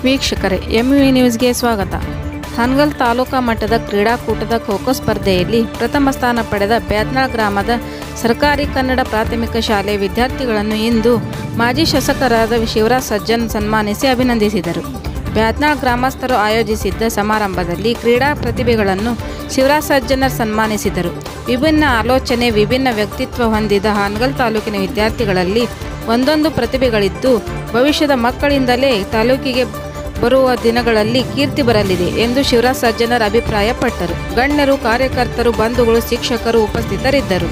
ವೀಕ್ಷಕರೇ M V ನ್ಯೂಸ್ಗೆ ಸ್ವಾಗತ ಹಾನಗಲ್ ತಾಲೂಕಾ ಮಟ್ಟದ ಕ್ರೀಡಾಕೂಟದ ಖೋಖೋ ಸ್ಪರ್ಧೆಯಲ್ಲಿ ಪ್ರಥಮ ಸ್ಥಾನ ಪಡೆದ ಬ್ಯಾತ್ನಾಳ್ ಗ್ರಾಮದ ಸರ್ಕಾರಿ ಕನ್ನಡ ಪ್ರಾಥಮಿಕ ಶಾಲೆ ವಿದ್ಯಾರ್ಥಿಗಳನ್ನು ಇಂದು ಮಾಜಿ ಶಾಸಕರಾದ ಶಿವರಾಜ್ ಸಜ್ಜನ್ ಸನ್ಮಾನಿಸಿ ಅಭಿನಂದಿಸಿದರು ಬ್ಯಾತ್ನಾಳ್ ಗ್ರಾಮಸ್ಥರು ಆಯೋಜಿಸಿದ್ದ ಸಮಾರಂಭದಲ್ಲಿ ಕ್ರೀಡಾ ಪ್ರತಿಭೆಗಳನ್ನು ಶಿವರಾಜ್ ಸಜ್ಜನರ್ ಸನ್ಮಾನಿಸಿದರು ವಿಭಿನ್ನ ಆಲೋಚನೆ ವಿಭಿನ್ನ ವ್ಯಕ್ತಿತ್ವ ಹೊಂದಿದ ಹಾನಗಲ್ ತಾಲೂಕಿನ ವಿದ್ಯಾರ್ಥಿಗಳಲ್ಲಿ ಒಂದೊಂದು ಪ್ರತಿಭೆಗಳಿದ್ದು ಭವಿಷ್ಯದ ಮಕ್ಕಳಿಂದಲೇ ತಾಲೂಕಿಗೆ ಬರುವ ದಿನಗಳಲ್ಲಿ ಕೀರ್ತಿ ಬರಲಿದೆ ಎಂದು ಶಿವರಾಜ್ ಸಜ್ಜನರ್ ಅಭಿಪ್ರಾಯಪಟ್ಟರು ಗಣ್ಯರು ಕಾರ್ಯಕರ್ತರು ಬಂಧುಗಳು ಶಿಕ್ಷಕರು ಉಪಸ್ಥಿತರಿದ್ದರು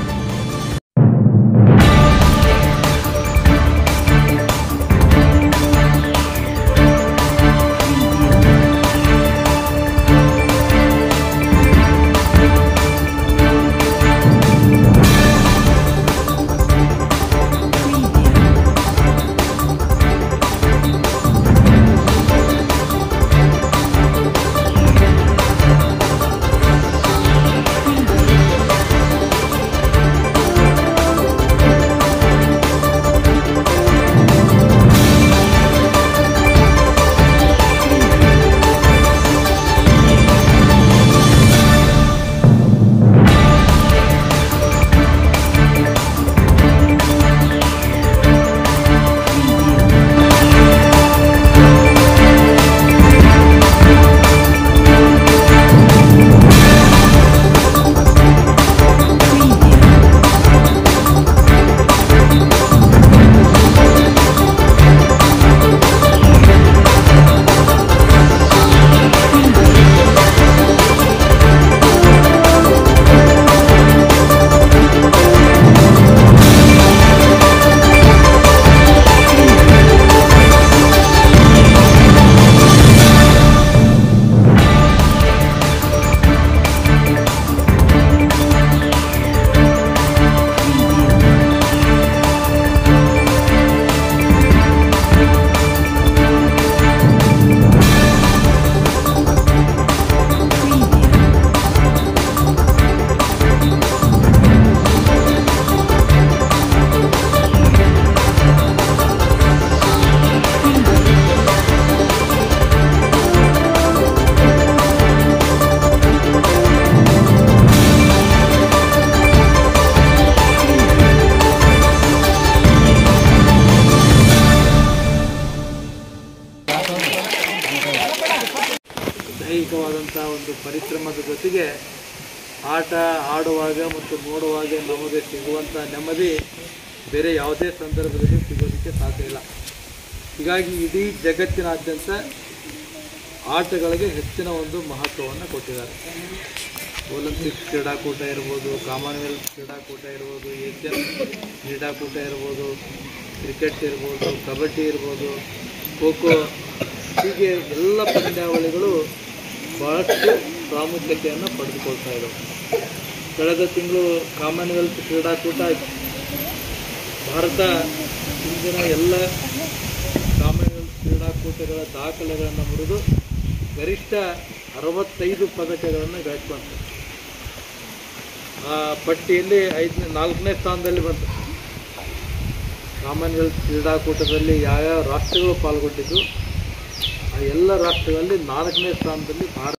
ದೈಹಿಕವಾದಂಥ ಒಂದು ಪರಿಶ್ರಮದ ಜೊತೆಗೆ ಆಟ ಆಡುವಾಗ ಮತ್ತು ನೋಡುವಾಗ ನಮಗೆ ಸಿಗುವಂಥ ನೆಮ್ಮದಿ ಬೇರೆ ಯಾವುದೇ ಸಂದರ್ಭದಲ್ಲಿ ಸಿಗೋದಕ್ಕೆ ಸಾಧ್ಯ ಇಲ್ಲ ಹೀಗಾಗಿ ಇಡೀ ಜಗತ್ತಿನಾದ್ಯಂತ ಆಟಗಳಿಗೆ ಹೆಚ್ಚಿನ ಒಂದು ಮಹತ್ವವನ್ನು ಕೊಟ್ಟಿದ್ದಾರೆ ಒಲಿಂಪಿಕ್ಸ್ ಕ್ರೀಡಾಕೂಟ ಇರ್ಬೋದು ಕಾಮನ್ವೆಲ್ತ್ ಕ್ರೀಡಾಕೂಟ ಇರ್ಬೋದು ಏಷ್ಯನ್ ಕ್ರೀಡಾಕೂಟ ಇರ್ಬೋದು ಕ್ರಿಕೆಟ್ ಇರ್ಬೋದು ಕಬಡ್ಡಿ ಇರ್ಬೋದು ಖೋ ಖೋ ಹೀಗೆ ಎಲ್ಲ ಪಂದ್ಯಾವಳಿಗಳು ಬಹಳಷ್ಟು ಪ್ರಾಮುಖ್ಯತೆಯನ್ನು ಪಡೆದುಕೊಳ್ತಾ ಇದ್ದವು ಕಳೆದ ತಿಂಗಳು ಕಾಮನ್ವೆಲ್ತ್ ಕ್ರೀಡಾಕೂಟ ಆಯ್ತು ಭಾರತ ಇಂದಿನ ಎಲ್ಲ ಕಾಮನ್ವೆಲ್ತ್ ಕ್ರೀಡಾಕೂಟಗಳ ದಾಖಲೆಗಳನ್ನು ಮುರಿದು ಗರಿಷ್ಠ ಅರವತ್ತೈದು ಪದಕಗಳನ್ನು ಗಳಿಸ್ಕೊಂತು ಆ ಪಟ್ಟಿಯಲ್ಲಿ ಐದನೇ ನಾಲ್ಕನೇ ಸ್ಥಾನದಲ್ಲಿ ಬಂತು ಕಾಮನ್ವೆಲ್ತ್ ಕ್ರೀಡಾಕೂಟದಲ್ಲಿ ಯಾವ್ಯಾವ ರಾಷ್ಟ್ರಗಳು ಪಾಲ್ಗೊಂಡಿದ್ದು ಆ ಎಲ್ಲ ರಾಷ್ಟ್ರಗಳಲ್ಲಿ ನಾಲ್ಕನೇ ಸ್ಥಾನದಲ್ಲಿ ಭಾರತ